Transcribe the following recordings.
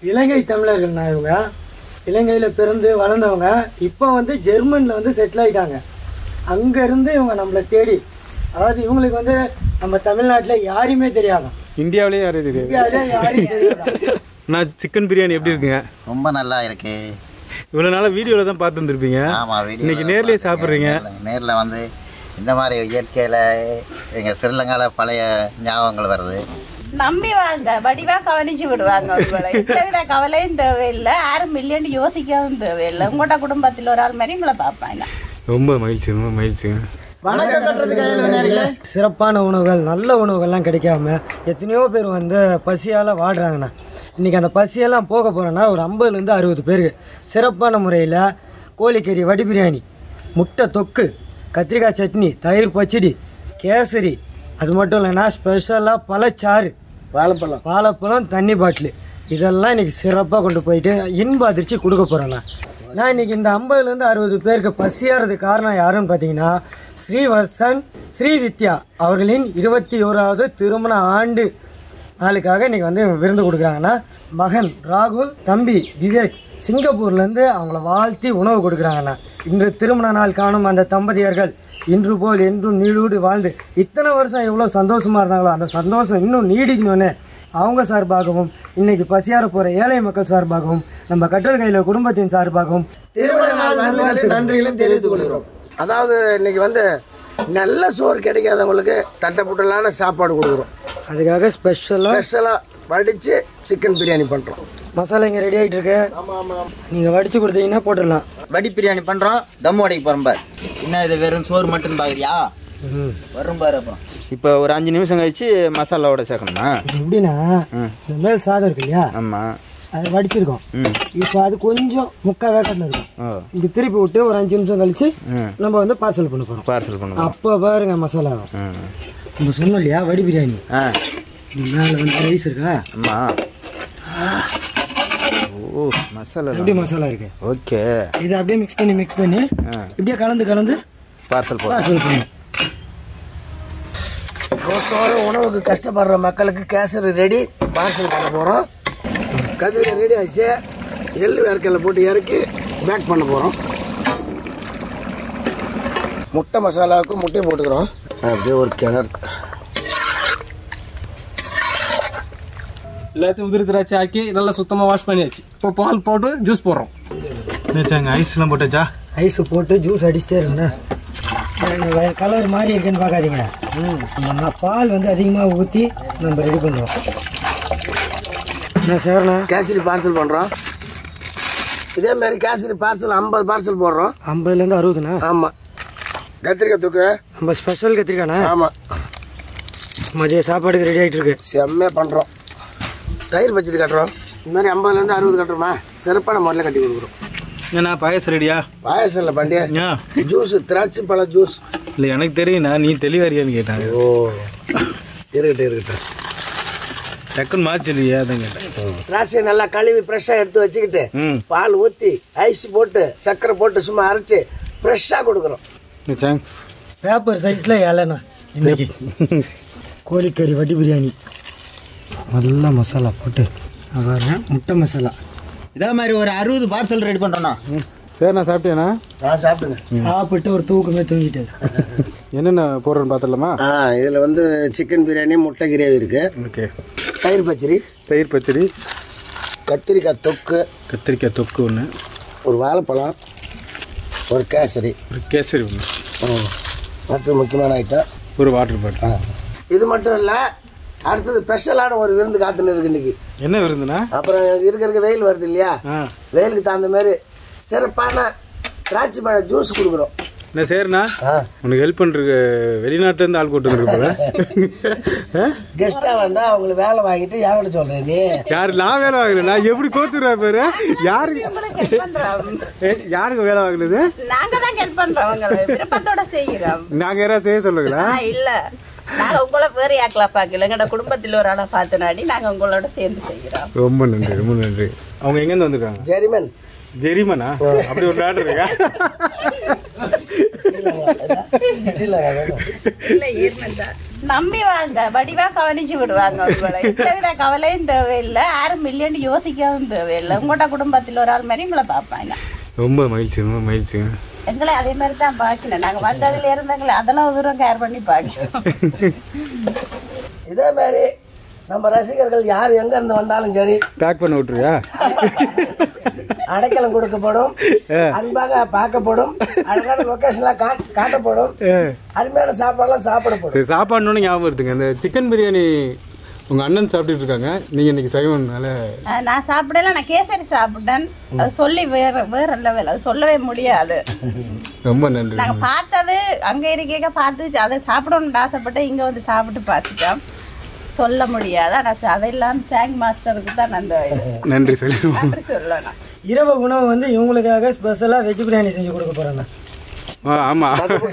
இலங்கை தமிழர்கள்னா இவங்க இலங்கையில் பிறந்து வளர்ந்தவங்க இப்போ வந்து ஜெர்மனில் வந்து செட்டில் ஆயிட்டாங்க அங்கேருந்து இவங்க நம்மளை தேடி அதாவது இவங்களுக்கு வந்து நம்ம தமிழ்நாட்டில் யாரையுமே தெரியாதான் இந்தியாவிலேயே யாரும் தெரியாது இந்தியாவிலே யாரையும் தெரியாதான் நான் சிக்கன் பிரியாணி எப்படி இருக்குங்க ரொம்ப நல்லா இருக்கு இவ்வளோ நாளாக வீடியோவில் தான் பார்த்து வந்திருப்பீங்க ஆமா வீடியோ இன்னைக்கு நேர்லயே சாப்பிட்றீங்க நேர்ல வந்து இந்த மாதிரி இயற்கையில எங்க ஸ்ரீலங்கால பழைய ஞாபகங்கள் வருது நம்பி வாங்க வடிவா கவனிச்சு விடுவாங்க உங்களை எந்தவித கவலையும் தேவையில்லை யாரும் மில்லியன் யோசிக்கவும் தேவையில்லை உங்களோட குடும்பத்தில் ஒரு ஆள் மாதிரி உங்களை பார்ப்பாங்க ரொம்ப மகிழ்ச்சி ரொம்ப மகிழ்ச்சிங்க வணக்கம் கட்டுறதுக்கு சிறப்பான உணவுகள் நல்ல உணவுகள்லாம் கிடைக்காம எத்தனையோ பேர் வந்து பசியால் வாடுறாங்கண்ணா இன்றைக்கி அந்த பசியெல்லாம் போக போகிறோன்னா ஒரு ஐம்பதுலேருந்து அறுபது பேருக்கு சிறப்பான முறையில் கோழிக்கறி வடி பிரியாணி முட்டை தொக்கு கத்திரிக்காய் சட்னி தயிர் பச்சடி கேசரி அது மட்டும் இல்லைன்னா ஸ்பெஷலாக பழச்சாறு வாழைப்பழம் வாழைப்பழம் தண்ணி பாட்டிலு இதெல்லாம் இன்னைக்கு சிறப்பாக கொண்டு போயிட்டு இன்ப அதிர்ச்சி கொடுக்க போகிறேண்ணா நான் இன்னைக்கு இந்த ஐம்பதுலேருந்து அறுபது பேருக்கு பசியாறதுக்கு காரணம் யாருன்னு பார்த்தீங்கன்னா ஸ்ரீவர்சன் ஸ்ரீ வித்யா அவர்களின் இருபத்தி ஓராவது திருமண ஆண்டு நாளுக்காக இன்னைக்கு வந்து விருந்து கொடுக்குறாங்கன்னா மகன் ராகுல் தம்பி விவேக் சிங்கப்பூர்லேருந்து அவங்கள வாழ்த்தி உணவு கொடுக்குறாங்கண்ணா இன்று திருமண நாள் காணும் அந்த தம்பதியர்கள் இன்று போல் என்றும் நீடூடி வாழ்ந்து இத்தனை வருஷம் எவ்வளோ சந்தோஷமா இருந்தாங்களோ அந்த சந்தோஷம் இன்னும் நீடிக்கணும்னு அவங்க சார்பாகவும் இன்னைக்கு பசியார போற ஏழை மக்கள் சார்பாகவும் நம்ம கட்டல் கையில குடும்பத்தின் சார்பாகவும் திருமண நாள் நல்வாழ்த்து நன்றிகளும் தெரிவித்துக் கொள்கிறோம் அதாவது இன்னைக்கு வந்து நல்ல சோறு கிடைக்காதவங்களுக்கு தட்டப்புட்டலான சாப்பாடு கொடுக்குறோம் அதுக்காக ஸ்பெஷலாக ஸ்பெஷலாக வடித்து சிக்கன் பிரியாணி பண்ணுறோம் மசாலா இங்கே ரெடி ஆகிட்டு இருக்கு நீங்கள் வடிச்சு கொடுத்தீங்கன்னா போட்டுடலாம் வடி பிரியாணி பண்றோம் தம் உடைக்கு போறோம் பாரு என்ன இது வெறும் சோறு மட்டும் பாக்குறியா வரும் பாரு அப்புறம் இப்போ ஒரு அஞ்சு நிமிஷம் கழிச்சு மசாலாவோட சேர்க்கணுமா இது எப்படின்னா இந்த மேல் சாதம் இருக்கு இல்லையா ஆமா அது வடிச்சிருக்கோம் ம் இப்போ அது கொஞ்சம் முக்கா வேக்கத்தில் இருக்கும் ஓ இப்படி திருப்பி விட்டு ஒரு அஞ்சு நிமிஷம் கழிச்சு ம் நம்ம வந்து பார்சல் பண்ண போகிறோம் பார்சல் பண்ணுவோம் அப்போ பாருங்க மசாலா ம் நம்ம சொன்னோம் இல்லையா வடி பிரியாணி ஆ இது மேலே வந்து ரைஸ் இருக்கா அம்மா ஓ மசாலா எப்படி மசாலா இருக்கு ஓகே இதை அப்படியே மிக்ஸ் பண்ணி மிக்ஸ் பண்ணி ஆ இப்படியே கலந்து கலந்து பார்சல் போடுறோம் பார்சல் பண்ணணும் ரோட்டோரம் உணவுக்கு கஷ்டப்படுற மக்களுக்கு கேசரி ரெடி பார்சல் பண்ண போகிறோம் கதிரி ரெடி ஆச்சு எள்ளு வேர்க்கல்ல போட்டு இறக்கி பேக் பண்ண போகிறோம் முட்டை மசாலாவுக்கு முட்டையை போட்டுக்கிறோம் அப்படியே ஒரு கிணறு எல்லாத்தையும் உதிரி திராட்சை ஆக்கி நல்லா சுத்தமாக வாஷ் பண்ணியாச்சு இப்போ பால் போட்டு ஜூஸ் போடுறோம் நேச்சாங்க ஐஸ்லாம் போட்டாச்சா ஐஸ் போட்டு ஜூஸ் அடிச்சிட்டே இருக்குண்ணா கலர் மாறி இருக்குன்னு பார்க்காதீங்க நம்ம பால் வந்து அதிகமாக ஊற்றி நம்ம ரெடி பண்ணுறோம் என்ன சரிண்ணா கேசரி பார்சல் பண்ணுறோம் இதே மாதிரி கேசரி பார்சல் ஐம்பது பார்சல் போடுறோம் ஐம்பதுலேருந்து அறுபதுண்ணா ஆமாம் கத்திரிக்காய் தூக்கு நம்ம ஸ்பெஷல் கத்திரிக்காண்ணா ஆமாம் மதிய சாப்பாடுக்கு ரெடி ஆகிட்டு இருக்கு செம்மையாக பண்ணுறோம் தயிர் பச்சடி கட்டுறோம் இந்த மாதிரி ஐம்பதுலேருந்து அறுபது கட்டுறோமா சிறப்பான முறையில் கட்டி கொடுக்குறோம் ஏண்ணா பாயசம் ரெடியா பாயசம் இல்லை பண்டிகை ஏன் ஜூஸ் திராட்சை பழ ஜூஸ் இல்லை எனக்கு தெரியுண்ணா நீ தெளிவாரியான்னு கேட்டாங்க ஓ இருக்கட்டும் இருக்கட்டும் டக்குன்னு மாற்றிடுறியா அதான் கேட்டேன் திராட்சையை நல்லா கழுவி ஃப்ரெஷ்ஷாக எடுத்து வச்சுக்கிட்டு ம் பால் ஊற்றி ஐஸ் போட்டு சர்க்கரை போட்டு சும்மா அரைச்சி ஃப்ரெஷ்ஷாக கொடுக்குறோம் நேச்சாங் பேப்பர் சைஸில் ஏழைண்ணா இன்னைக்கு கோழிக்கறி வட்டி பிரியாணி நல்லா மசாலா போட்டு பாருங்க முட்டை மசாலா இதே மாதிரி ஒரு அறுபது பார்சல் ரெடி பண்றோம்ண்ணா சரிண்ணா சாப்பிட்டேண்ணா நான் சாப்பிடுங்க சாப்பிட்டு ஒரு தூக்கமே தூங்கிட்டாரு என்னென்ன போடுறேன்னு பார்த்துடலாமா ஆ இதில் வந்து சிக்கன் பிரியாணி முட்டை கிரேவி இருக்கு ஓகே தயிர் பச்சடி தயிர் பச்சடி கத்திரிக்காய் தொக்கு கத்திரிக்காய் தொக்கு ஒன்று ஒரு வாழைப்பழம் ஒரு கேசரி ஒரு கேசரி ஒன்று ம். அடுத்து முக்கியமான ஐட்டம் ஒரு வாட்டர் பாட்டில் இது மட்டும் இல்லை அடுத்தது ஸ்பெஷலான ஒரு விருந்து காத்துன்னு இருக்கு இன்னைக்கு என்ன விருந்துண்ணா அப்புறம் இருக்க இருக்க வெயில் வருது இல்லையா ஆ வெயிலுக்கு தகுந்த மாதிரி சிறப்பான திராட்சை பழ ஜூஸ் கொடுக்குறோம் என்ன சரிண்ணா ஆ உனக்கு ஹெல்ப் பண்ணுறதுக்கு வெளிநாட்டுலேருந்து ஆள் கூட்டு வந்துருக்கு போல ஆ? கெஸ்ட்டாக வந்தால் அவங்களுக்கு வேலை வாங்கிட்டு யார்கிட்ட சொல்கிறேன் நீ யாரு நான் வேலை வாங்கல நான் எப்படி கோத்துறா பேரு யாருக்கு ஏ, யாருக்கு வேலை வாங்கினது நாங்க தான் ஹெல்ப் பண்றோம் உங்களை விருப்பத்தோட செய்கிறோம் நாங்க யாராவது செய்ய சொல்லுங்களா ஆ, இல்ல நாங்க உங்களை வேறு யாக்கலா பார்க்கல எங்கட குடும்பத்தில் ஒரு ஆளை பார்த்து நாங்க உங்களோட சேர்ந்து செய்கிறோம் ரொம்ப நன்றி ரொம்ப நன்றி அவங்க எங்கேருந்து வந்திருக்காங்க ஜெரிமன் ஜெரிமனா அப்படி ஒரு டாக்டர் இருக்கா ஸ்ரீலங்கா ஸ்ரீலங்கா வேணும் இல்ல ஈர்மன் தான் நம்பி வாங்க வடிவா கவனிச்சு விடுவாங்க உங்களை எந்தவித கவலையும் தேவையில்லை யாரும் மில்லியன் யோசிக்கவும் தேவையில்லை உங்களோட குடும்பத்தில் ஒரு ஆள் மாதிரி உங்களை பார்ப்பாங்க ரொம்ப மகிழ்ச்சி ரொம்ப மகிழ்ச்சி எங்களை அதே மாதிரி தான் பார்க்கணும் நாங்க வந்ததுல இருந்தவங்களை அதெல்லாம் தூரம் கேர் பண்ணி பார்க்கணும் இதே மாதிரி நம்ம ரசிகர்கள் யார் எங்க இருந்து வந்தாலும் சரி பேக் பண்ண விட்டுருவியா அடைக்கலம் கொடுக்கப்படும் அன்பாக பார்க்கப்படும் அழகான லொகேஷன்ல காட்டப்படும் அருமையான சாப்பாடுலாம் சாப்பிடப்படும் சரி சாப்பாடுன்னு ஞாபகம் இருக்குங்க அந்த சிக்கன் பிரியாணி உங்க அண்ணன் சாப்பிட்டுட்டு இருக்காங்க நீங்க இன்னைக்கு சைவம்னால அஹ் நான் சாப்பிடல நான் கேசரி சாப்பிட்டேன் அது சொல்லி வேற வேற லெவல் அது சொல்லவே முடியாது ரொம்ப நன்றி நாங்க பார்த்தது அங்க இருக்க பார்த்து அதை சாப்பிடணும்னு ஆசைப்பட்டு இங்க வந்து சாப்பிட்டு பார்த்துட்டோம் சொல்ல முடியாது ஆனா அதெல்லாம் சாங் மாஸ்டருக்கு தான் அந்த இது. நன்றி சொல்லி நன்றி சொல்லணும் இரவு உணவு வந்து இவங்களுக்காக ஸ்பெஷலாக வெஜ் பிரியாணி செஞ்சு கொடுக்க போகிறாங்க ஆ, ஆமா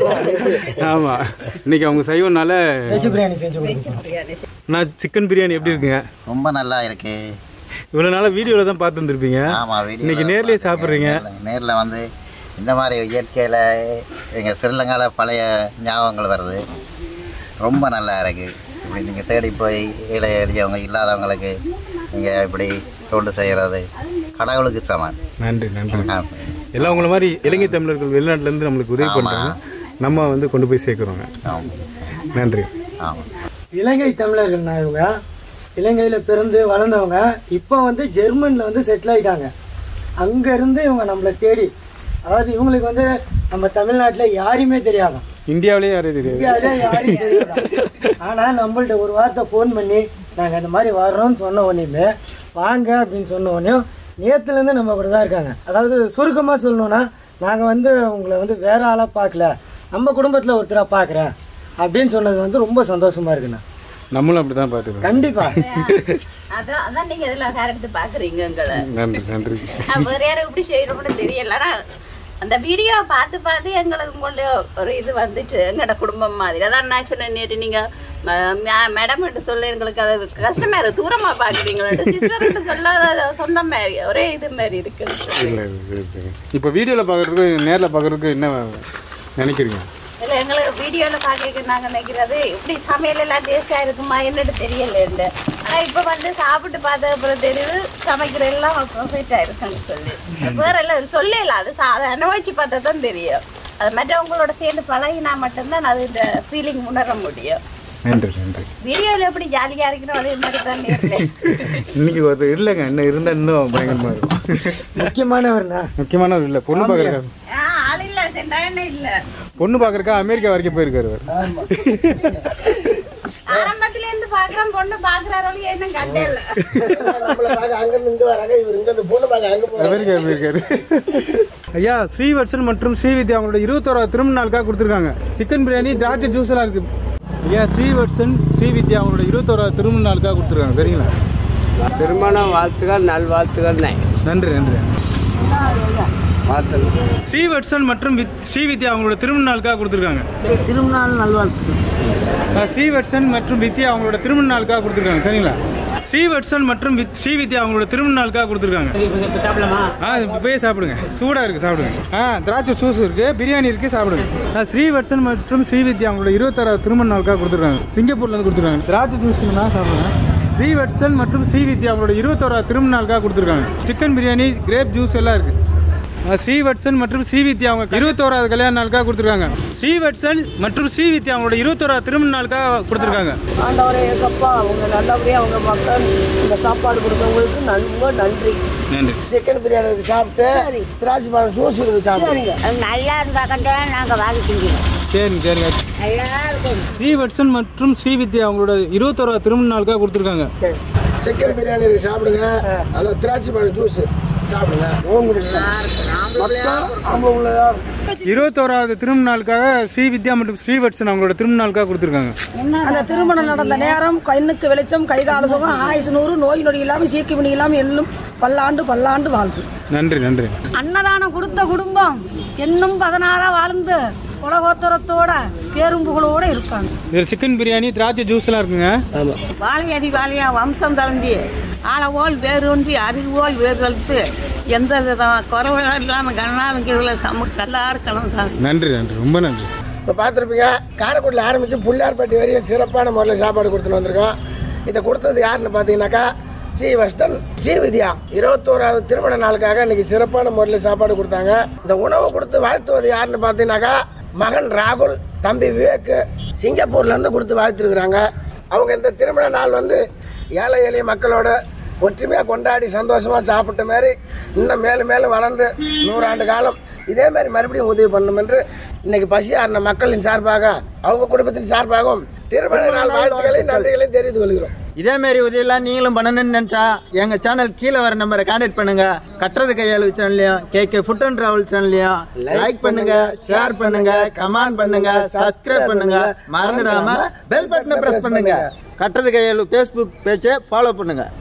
ஆமா இன்னைக்கு அவங்க சைவம்னால வெஜ் பிரியாணி செஞ்சு கொடுக்க போகிறோம் பிரியாணி நான் சிக்கன் பிரியாணி எப்படி இருக்குங்க ரொம்ப நல்லா இருக்கு இவ்வளவு நாளா வீடியோல தான் பார்த்து வந்திருப்பீங்க ஆமா வீடியோ இன்னைக்கு நேர்லயே சாப்பிடுறீங்க நேரில் வந்து இந்த மாதிரி இயற்கையில் எங்கள் ஸ்ரீலங்கால பழைய ஞாபகங்கள் வருது ரொம்ப நல்லா இருக்கு இப்படி நீங்கள் தேடி போய் ஈழ எளியவங்க இல்லாதவங்களுக்கு நீங்கள் இப்படி தொண்டு செய்கிறது கடவுளுக்கு சமம் நன்றி நன்றி ஆமா. எல்லாம் உங்களை மாதிரி இலங்கை தமிழர்கள் வெளிநாட்டுல இருந்து நம்மளுக்கு உதவி பண்றாங்க நம்ம வந்து கொண்டு போய் சேர்க்குறோங்க ஆமாம் நன்றி ஆமாம் இலங்கை தமிழர்கள்னா இவங்க இலங்கையில் பிறந்து வளர்ந்தவங்க இப்போ வந்து ஜெர்மனில் வந்து செட்டில் ஆயிட்டாங்க அங்கேருந்து இவங்க நம்மளை தேடி அதாவது இவங்களுக்கு வந்து நம்ம தமிழ்நாட்டில் யாரையுமே தெரியாதான் இந்தியாவிலேயே யாரும் தெரியாது இந்தியாவிலே யாரையும் தெரியாதான் ஆனால் நம்மள்ட்ட ஒரு வார்த்தை ஃபோன் பண்ணி நாங்கள் இந்த மாதிரி வர்றோம்னு சொன்ன உடனேயுமே வாங்க அப்படின்னு சொன்ன உடனேயும் நேற்றுலேருந்து நம்ம கூட தான் இருக்காங்க அதாவது சுருக்கமாக சொல்லணும்னா நாங்கள் வந்து உங்களை வந்து வேற ஆளாக பார்க்கல நம்ம குடும்பத்தில் ஒருத்தராக பார்க்குறேன் அப்படின்னு சொன்னது வந்து ரொம்ப சந்தோஷமா இருக்குண்ணா நம்மளும் அப்படிதான் பார்த்துக்கிறோம் கண்டிப்பா அதான் அதான் நீங்க இதெல்லாம் வேற எடுத்து பாக்குறீங்க எங்களை நன்றி நன்றி நான் வேற யாரும் எப்படி செய்யணும்னு தெரியல ஆனா அந்த வீடியோ பார்த்து பார்த்து எங்களுக்கு உங்களுடைய ஒரு இது வந்துட்டு எங்களோட குடும்பம் மாதிரி அதான் நான் சொன்னேன் நேற்று நீங்க மேடம் சொல்ல எங்களுக்கு அது கஷ்டமா இருக்கு தூரமா பாக்குறீங்களா சிஸ்டர் சொல்லாத சொந்த மாதிரி ஒரே இது மாதிரி இருக்கு இல்லை சரி சரி இப்போ வீடியோவில் பார்க்குறதுக்கு நேரில் பார்க்குறதுக்கு என்ன நினைக்கிறீங்க இல்ல எங்களுக்கு வீடியோல பாக்க நாங்க நினைக்கிறது இப்படி சமையல் எல்லாம் டேஸ்டா இருக்குமா என்னன்னு தெரியல ஆனா இப்ப வந்து சாப்பிட்டு பார்த்த அப்புறம் தெரியுது சமைக்கிற எல்லாம் பர்ஃபெக்டா இருக்குன்னு சொல்லி வேற எல்லாம் சொல்லல அது சா- அதை அனுபவிச்சு பார்த்தா தான் தெரியும் அது மற்றவங்களோட சேர்ந்து பழகினா மட்டும்தான் அது இந்த ஃபீலிங் உணர முடியும் நன்றி நன்றி வீடியோல எப்படி ஜாலியா இருக்கணும் அதே மாதிரி தான் நேர்ல. இன்னைக்கு ஒருத்தர் இல்லைங்க இன்னும் இருந்தால் இன்னும் பயங்கரமாக இருக்கும் முக்கியமானவர்ண்ணா முக்கியமானவர் இல்லை பொண்ணு பார்க்குறக்கா ஆ, ஆள் இல்ல சென்றானே இல்ல பொண்ணு பார்க்குறக்கா அமெரிக்கா வரைக்கும் போயிருக்காரு அவர் ஆரம்பத்துல இருந்து பாக்குறோம் பொண்ணு பாக்குறாரோ என்ன கண்டே இல்ல நம்மளை பார்க்க அங்கிருந்து இங்க வராங்க இவர் இங்க இருந்து பொண்ணு பார்க்க அங்க போறாங்க அமெரிக்கா போயிருக்காரு ஐயா ஸ்ரீவத்சன் மற்றும் ஸ்ரீவித்யா அவங்களோட இருபத்தோராவது திருமண நாளுக்காக கொடுத்துருக்காங்க சிக்கன் பிரியாணி திராட்சை ஜூஸ் எல்லாம் இருக்கு ஐயா ஸ்ரீவத்சன் ஸ்ரீவித்யா அவங்களோட இருபத்தோராவது திருமண நாளுக்காக கொடுத்துருக்காங்க சரிங்களா திருமண வாழ்த்துக்கள் நல்வாழ்த்துக்கள் நன்றி நன்றி வாழ்த்துக்கள் ஸ்ரீவத்சன் மற்றும் வித்- ஸ்ரீவித்யா அவங்களோட திருமண நாளுக்காக கொடுத்துருக்காங்க திருநாள் நல்வாழ்த்து அஹ் ஸ்ரீவத்சன் மற்றும் வித்யா அவங்களோட திருமண நாளுக்காக கொடுத்துருக்காங்க சரிங்களா ஸ்ரீவத்சன் மற்றும் வித்- ஸ்ரீவித்யா அவங்களோட திருமண நாளுக்காக கொடுத்துருக்காங்க ஆ இது போய் சாப்பிடுங்க சூடா இருக்கு சாப்பிடுங்க ஆ திராட்சை ஜூஸ் இருக்கு பிரியாணி இருக்கு சாப்பிடுங்க ஆ ஸ்ரீவத்சன் மற்றும் ஸ்ரீவித்யா அவங்களோட இருபத்தாறாவது திருமண நாளுக்காக கொடுத்துருக்காங்க சிங்கப்பூர்ல இருந்து கொடுத்துருக்காங்க திராட்சை ஜூஸ்னா சாப்பிடுங்க ஸ்ரீவத்சன் மற்றும் ஸ்ரீவித்யா அவங்களோட இருபத்தோராவது திருமண நாளுக்காக கொடுத்துருக்காங்க சிக்கன் பிரியாணி கிரேப் ஜூஸ் எல்லாம் இருக்கு ஆ, ஸ்ரீவத்சன் மற்றும் ஸ்ரீவித்யா அவங்க இருபத்தோராவது கல்யாண நாளுக்காக கொடுத்துருக்காங்க ஸ்ரீவத்சன் மற்றும் ஸ்ரீவித்யா அவங்களோட இருபத்தோராவது திருமண நாளுக்காக கொடுத்துருக்காங்க ஆண்டவரே ஏசப்பா அவங்க நல்லபடியா அவங்க மக்கள் இந்த சாப்பாடு கொடுத்தவங்களுக்கு ரொம்ப நன்றி நன்றி சிக்கன் பிரியாணி இருக்கு சாப்பிட்டு திராட்சை பழம் ஜூஸ் இருக்கு சாப்பிடுங்க நல்லா இருந்தா கண்டே நாங்க வாங்கி திங்கிறோம் சரிங்க சரிங்க நல்லா இருக்கும் ஸ்ரீவத்சன் மற்றும் ஸ்ரீவித்யா அவங்களோட இருபத்தோராவது திருமண நாளுக்காக கொடுத்துருக்காங்க சிக்கன் பிரியாணி இருக்கு சாப்பிடுங்க அதான் திராட்சை பழம் ஜூஸ் சாப்பிடுங்க உங்களுக்கு மக்கள் ஆம்பளை உள்ளதா இருபத்தோராவது திருமண நாளுக்காக ஸ்ரீவித்யா மற்றும் ஸ்ரீவத்சன் அவங்களோட திருமண நாளுக்காக கொடுத்துருக்காங்க அந்த திருமணம் நடந்த நேரம் கண்ணுக்கு வெளிச்சம் கைகால சுகம் ஆயுசு நூறு நோய் நொடி இல்லாமல் சீக்கிரம் இல்லாமல் எண்ணும் பல்லாண்டு பல்லாண்டு வாழ்வு நன்றி நன்றி அன்னதானம் கொடுத்த குடும்பம் இன்னும் பதினாறா வாழ்ந்து உலகோத்தரத்தோட பேரும்புகளோட இருப்பாங்க இதில் சிக்கன் பிரியாணி திராட்சை ஜூஸ் எல்லாம் இருக்குங்க வாழையடி வாழையா வம்சம் தளம்பி ஆளவோல் வேரூன்றி அறிவோல் வேர் வளர்த்து எந்த வித குறைவும் இல்லாமல் கண்ணாதங்கிற சம நல்லா இருக்கணும் சார் நன்றி நன்றி ரொம்ப நன்றி இப்போ பார்த்துருப்பீங்க காரைக்குடியில் ஆரம்பித்து புள்ளியார்பட்டி வரையும் சிறப்பான முறையில் சாப்பாடு கொடுத்துட்டு வந்திருக்கோம் இதை கொடுத்தது யாருன்னு பார்த்தீங்கன்னாக்கா ஸ்ரீ வஸ்தன் ஸ்ரீ வித்யா இருபத்தோராவது திருமண நாளுக்காக இன்னைக்கு சிறப்பான முறையில் சாப்பாடு கொடுத்தாங்க இந்த உணவை கொடுத்து வாழ்த்துவது யாருன்னு பார்த்தீங்கன்னாக்கா மகன் ராகுல் தம்பி விவேக் சிங்கப்பூர்ல இருந்து கொடுத்து வாழ்த்துருக்குறாங்க அவங்க இந்த திருமண நாள் வந்து ஏழை எளிய மக்களோட ஒற்றுமையாக கொண்டாடி சந்தோஷமாக சாப்பிட்ட மாதிரி இன்னும் மேலும் மேலும் வளர்ந்து நூறாண்டு காலம் இதே மாதிரி மறுபடியும் உதவி பண்ணணும் என்று இன்னைக்கு பசியாறின மக்களின் சார்பாக அவங்க குடும்பத்தின் சார்பாகவும் திருமண நாள் வாழ்த்துக்களையும் நன்றிகளையும் தெரிவித்துக் கொள்கிறோம் இதே மாதிரி உதவியெல்லாம் நீங்களும் பண்ணணும்னு நினைச்சா எங்க சேனல் கீழே வர நம்பரை கான்டாக்ட் பண்ணுங்க கட்டுறது கையாளு சேனல்லையும் K K food and travel சேனல்லையும் லைக் பண்ணுங்க ஷேர் பண்ணுங்க கமெண்ட் பண்ணுங்க சப்ஸ்கிரைப் பண்ணுங்க மறந்துடாம பெல் பட்டனை பிரஸ் பண்ணுங்க கட்டுறது கையாளு ஃபேஸ்புக் பேஜை ஃபாலோ பண்ணுங்க